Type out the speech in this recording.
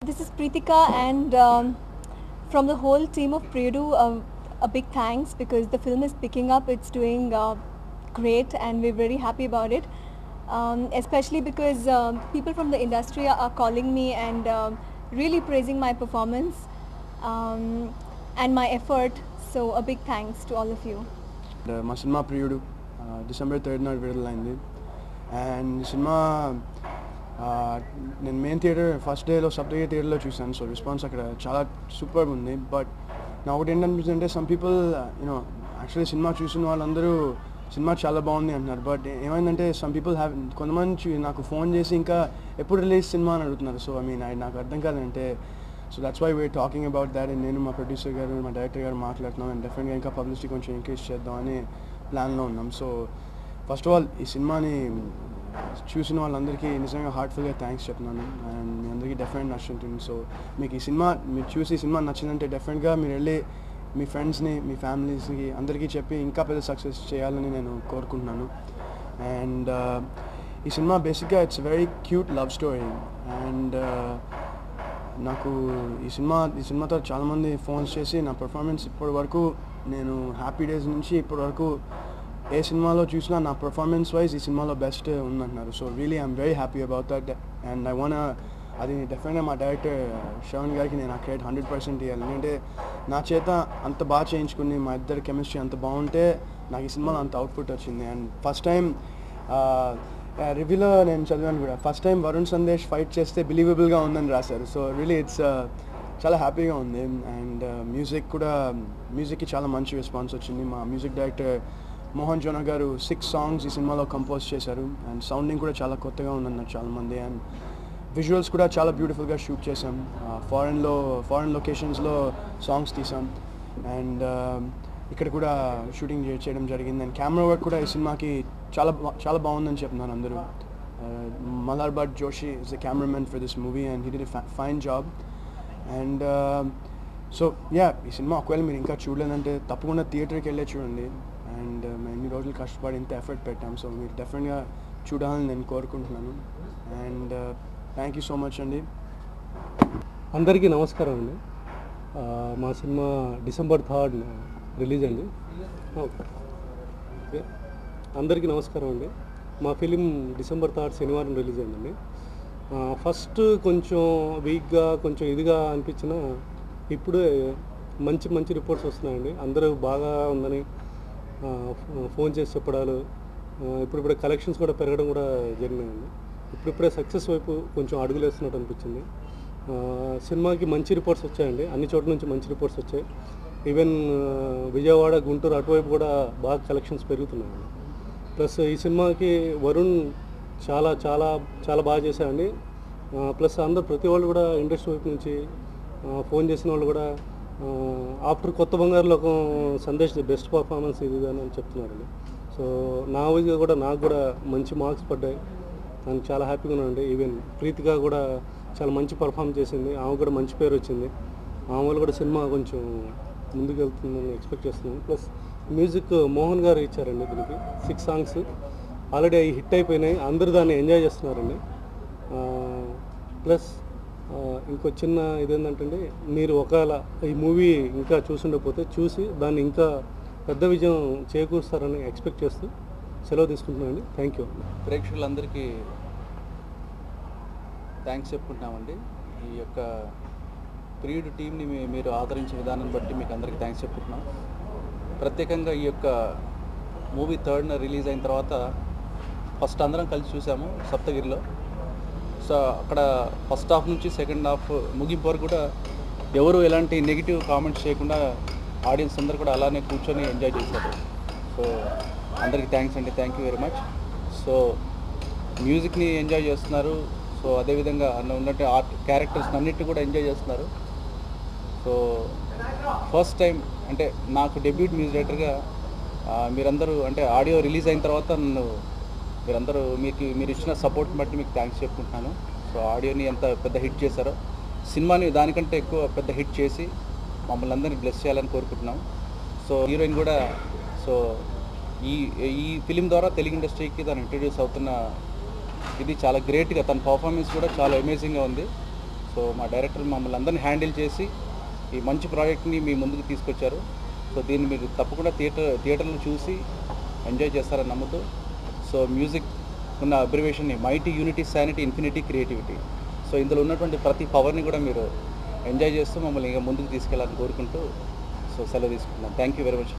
this is Pritika and um, from the whole team of Priyadu, um, a big thanks because the film is picking up. It's doing uh, great and we're very happy about it. Um, especially because um, people from the industry are, are calling me and um, really praising my performance um, and my effort. So a big thanks to all of you. And మా cinema ప్రియుడు December third నాడు విడుదలైంది and ఈ cinema ఆ, నేను main theatre first డేలో సప్తగిరి థియేటర్లో చూశాను సో రెస్పాన్స్ అక్కడ చాలా సూపర్ ఉంది బట్ నా ఒకటి ఏంటనిపిస్తుంది అంటే some people you know actually cinema చూసిన వాళ్ళందరూ సినిమా చాలా బాగుంది అంటున్నారు బట్ ఏమైందంటే సమ్ పీపుల్ హ్యావ్ కొంతమంది చూ- నాకు ఫోన్ చేసి ఇంకా ఎప్పుడు రిలీజ్ సినిమా అని అడుగుతున్నారు సో ఐ మీన్ నాకు అర్థం కాదంటే so that's why we are talking about that and నేను మా ప్రొడ్యూసర్ గారు మా డైరెక్టర్ గారు మాట్లాడుతున్నాం అండ్ డెఫినెట్గా ఇంకా పబ్లిసిటీ కొంచెం ఇంక్రీజ్ చేద్దామని ప్లాన్లో ఉన్నాం సో ఫస్ట్ ఆఫ్ ఆల్ ఈ సినిమాని చూసిన వాళ్ళందరికీ నిజంగా హార్ట్ఫుల్గా థ్యాంక్స్ చెప్తున్నాను అండ్ మీ అందరికీ డెఫినెట్ నచ్చుంటుంది సో మీకు ఈ సినిమా మీరు చూసి ఈ సినిమా నచ్చిందంటే డెఫినెట్గా మీరు వెళ్ళి మీ ఫ్రెండ్స్ని మీ ఫ్యామిలీస్కి అందరికీ చెప్పి ఇంకా పెద్ద సక్సెస్ చేయాలని నేను కోరుకుంటున్నాను అండ్ ఈ సినిమా బేసిక్గా it's very cute love story and నాకు ఈ సినిమా ఈ సినిమాతో చాలామంది ఫోన్స్ చేసి నా పర్ఫార్మెన్స్ ఇప్పటి వరకు నేను హ్యాపీ డేస్ నుంచి ఇప్పటి వరకు ఏ సినిమాలో చూసినా నా పర్ఫార్మెన్స్ వైజ్ ఈ సినిమాలో బెస్ట్ ఉందంటున్నారు so really I'm very happy about that and I want అది డెఫినెట్గా మా డైరెక్టర్ శ్రవణ్ గారికి నేను ఆ క్రెడిట్ హండ్రెడ్ పర్సెంట్ ఇవ్వాలి ఎందుకంటే నా చేత అంత బాగా చేయించుకుని మా ఇద్దరు కెమిస్ట్రీ అంత బాగుంటే నాకు ఈ సినిమాలో అంత అవుట్పుట్ వచ్చింది అండ్ ఫస్ట్ టైం రివ్యూలో నేను చదివాను కూడా first time Varun Sandesh fight చేస్తే బిలీవబుల్గా ఉందని రాశారు సో రియలీ ఇట్స్ చాలా హ్యాపీగా ఉంది అండ్ మ్యూజిక్ కూడా మ్యూజిక్కి చాలా మంచి రెస్పాన్స్ వచ్చింది మా మ్యూజిక్ డైరెక్టర్ మోహన్ జోనా గారు సిక్స్ సాంగ్స్ ఈ సినిమాలో కంపోజ్ చేశారు అండ్ సౌండింగ్ కూడా చాలా కొత్తగా ఉందన్నారు చాలామంది అండ్ విజువల్స్ కూడా చాలా బ్యూటిఫుల్గా షూట్ చేసాం ఫారెన్లో ఫారెన్ లొకేషన్స్లో సాంగ్స్ తీసాం అండ్ ఇక్కడ కూడా షూటింగ్ చే- చేయడం జరిగింది అండ్ కెమెరా వర్క్ కూడా ఈ సినిమాకి చాలా బా- చాలా బాగుందని చెప్తున్నారు అందరూ Malar Bhat Joshi is the cameraman for this movie and he did fine job and so yeah ఈ సినిమా ఒకవేళ మీరు ఇంకా చూడలేదంటే తప్పకుండా థియేటర్కి వెళ్ళే చూడండి అండ్ మేము ఎన్ని రోజులు కష్టపడి ఇంత ఎఫర్ట్ పెట్టాం సో మీరు డెఫినెట్గా చూడాలని నేను కోరుకుంటున్నాను and thank you so much అండి అందరికీ నమస్కారం అండి ఆ, మా సినిమా డిసెంబర్ థర్డ్ రిలీజ్ అండి ఓకే అందరికీ నమస్కారం అండి మా ఫిలిం డిసెంబర్ థర్డ్ శనివారం రిలీజ్ అయిందండి ఆ, ఫస్ట్ కొంచెం వీక్గా కొంచెం ఇదిగా అనిపించిన ఇప్పుడే మంచి మంచి రిపోర్ట్స్ వస్తున్నాయండి అందరూ బాగా ఉందని ఆ, ఫో- ఫోన్ చేసి చెప్పడాలు ఆ, ఇప్పుడిప్పుడే కలెక్షన్స్ కూడా పెరగడం కూడా జరిగినాయండి ఇప్పుడిప్పుడే సక్సెస్ వైపు కొంచెం అడుగులేస్తున్నట్టు అనిపించింది ఆ, సినిమాకి మంచి రిపోర్ట్స్ వచ్చాయండి అన్ని చోట్ల నుంచి మంచి రిపోర్ట్స్ వచ్చాయి ఈవెన్ ఆ, విజయవాడ గుంటూరు అటువైపు కూడా బాగా కలెక్షన్స్ పెరుగుతున్నాయండి ప్లస్ ఈ సినిమాకి వరుణ్ చాలా చాలా చాలా బాగా చేశారండి ఆ, ప్లస్ అందరు ప్రతి వాళ్ళు కూడా ఇండస్ట్రీ వైపు నుంచి ఆ, ఫోన్ చేసిన వాళ్ళు కూడా ఆఫ్టర్ కొత్త బంగారు లోకం సందేశ్ ది బెస్ట్ పర్ఫార్మెన్స్ ఇది ఇది అని చెప్తున్నారండి సో నా వైజ్గా కూడా నాకు కూడా మంచి మార్క్స్ పడ్డాయి నేను చాలా హ్యాపీగా ఉన్నానండి ఈవెన్ ప్రీతిగా కూడా చాలా మంచి పర్ఫామ్ చేసింది ఆమె కూడా మంచి పేరు వచ్చింది ఆమె వల్ల కూడా సినిమా కొంచెం ముందుకు వెళ్తుందని ఎక్స్పెక్ట్ చేస్తున్నాను ప్లస్ మ్యూజిక్ మోహన్ గారు ఇచ్చారండి దీనికి సిక్స్ సాంగ్స్ ఆల్రెడీ అవి హిట్ అయిపోయినాయి అందరూ దాన్ని ఎంజాయ్ చేస్తున్నారండి ప్లస్ ఇంకో చిన్న ఇదేంటంటే మీరు ఒకవేళ ఈ మూవీ ఇంకా చూసుండకపోతే చూసి దాన్ని ఇంకా పెద్ద విజయం చేకూరుస్తారని ఎక్స్పెక్ట్ చేస్తూ సెలవు తీసుకుంటున్నానండి థ్యాంక్ యూ ప్రేక్షకులందరికీ థ్యాంక్స్ చెప్పుకుంటున్నామండి ఈ యొక్క ప్రియుడు టీంని మీ- మీరు ఆదరించే విధానం బట్టి మీకు అందరికీ థ్యాంక్స్ చెప్పుకుంటున్నాం ప్రత్యేకంగా ఈ యొక్క మూవీ థర్డ్న రిలీజ్ అయిన తర్వాత ఫస్ట్ అందరం కలిసి చూసాము సప్తగిరిలో సో అక్కడ ఫస్ట్ హాఫ్ నుంచి సెకండ్ హాఫ్ ముగింపు వరకు కూడా ఎవరు ఎలాంటి నెగిటివ్ కామెంట్స్ చేయకుండా ఆడియన్స్ అందరూ కూడా అలానే కూర్చొని ఎంజాయ్ చేశారు సో అందరికీ థ్యాంక్స్ అండి thank you very much so మ్యూజిక్ని ఎంజాయ్ చేస్తున్నారు సో అదేవిధంగా అన్న ఉన్నట్టు ఆర్ట్ క్యారెక్టర్స్ అన్నిటి కూడా ఎంజాయ్ చేస్తున్నారు సో ఫస్ట్ టైం అంటే నాకు డెబ్యూట్ మ్యూజిక్ డైరెక్టర్గా ఆ, మీరందరూ అంటే ఆడియో రిలీజ్ అయిన తర్వాత నన్ను మీరందరూ మీకు మీరు ఇచ్చిన సపోర్ట్ బట్టి మీకు థ్యాంక్స్ చెప్పుకుంటున్నాను సో ఆడియోని ఎంత పెద్ద హిట్ చేశారో సినిమాని దానికంటే ఎక్కువ పెద్ద హిట్ చేసి మమ్మల్ని అందరినీ బ్లెస్ చేయాలని కోరుకుంటున్నాం సో హీరోయిన్ కూడా సో ఈ ఈ ఫిలిం ద్వారా తెలుగు ఇండస్ట్రీకి తను ఇంట్రడ్యూస్ అవుతున్న ఇది చాలా గ్రేట్గా తన పర్ఫార్మెన్స్ కూడా చాలా అమేజింగ్గా ఉంది సో సో మా డైరెక్టర్ మమ్మల్ని అందరినీ హ్యాండిల్ చేసి ఈ మంచి ప్రాజెక్ట్ని మీ ముందుకు తీసుకొచ్చారు సో దీన్ని మీరు తప్పకుండా థియేటర్ థియేటర్లో చూసి ఎంజాయ్ చేస్తారని నమ్ముతూ సో మ్యూజిక్ ఉన్న అబ్రివేషన్ని mighty unity sanity infinity creativity so ఇందులో ఉన్నటువంటి ప్రతి పవర్ని కూడా మీరు ఎంజాయ్ చేస్తూ మమ్మల్ని ఇంకా ముందుకు తీసుకెళ్ళాలని కోరుకుంటూ సో సెలవు తీసుకుంటున్నాను థ్యాంక్ యూ వెరీ మచ్